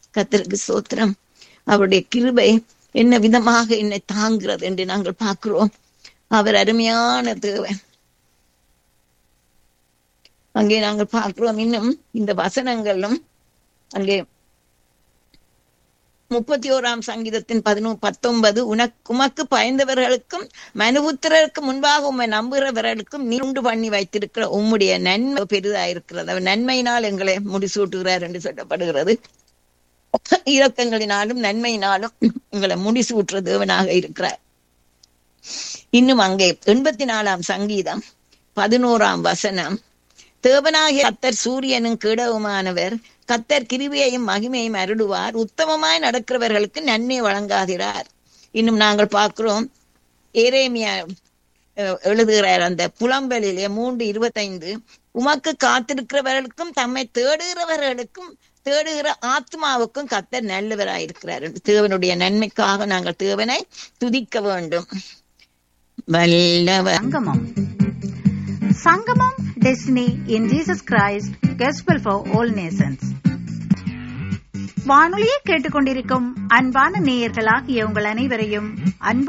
கத்தருக்கு சோத்திரம் அவருடைய கிருபை என்ன விதமாக என்னை தாங்குகிறது என்று நாங்கள் பார்க்கிறோம் அவர் அருமையான தேவன் அங்கே நாங்கள் பார்க்கிறோம் இன்னும் இந்த வசனங்களும் அங்கே முப்பத்தி ஓராம் சங்கீதத்தின் பதினொ பத்தொன்பது உனக்கு உமக்கு பயந்தவர்களுக்கும் மனுபுத்திரருக்கு முன்பாக உம்மை நம்புகிறவர்களுக்கும் நீ உண்டு பண்ணி வைத்திருக்கிற உம்முடைய நன்மை பெரிதா இருக்கிறது அவர் நன்மையினால் எங்களை முடிசூட்டுகிறார் என்று சொல்லப்படுகிறது இரக்கங்களினாலும் நன்மையினாலும் எங்களை முடிசூட்டுற தேவனாக இருக்கிறார் இன்னும் அங்கே எண்பத்தி நாலாம் சங்கீதம் பதினோராம் வசனம் தேவனாகிய கத்தர் சூரியனும் கிடவுமானவர் கத்தர் கிருவியையும் மகிமையும் அருடுவார் உத்தமமாய் நடக்கிறவர்களுக்கு நன்மை வழங்காகிறார் இன்னும் நாங்கள் பார்க்கிறோம் ஏரேமியா எழுதுகிறார் அந்த புலம்பலிலே மூன்று இருபத்தைந்து உமக்கு காத்திருக்கிறவர்களுக்கும் தம்மை தேடுகிறவர்களுக்கும் தேடுகிற ஆத்மாவுக்கும் கத்தர் நல்லவராயிருக்கிறார் தேவனுடைய நன்மைக்காக நாங்கள் தேவனை துதிக்க வேண்டும் வல்லவர் சங்கமம் சங்கமம் destiny in Jesus Christ gospel for all nations வானொலியை கேட்டுக்கொண்டிருக்கும் அன்பான நேயர்களாகிய உங்கள் அனைவரையும் அன்பு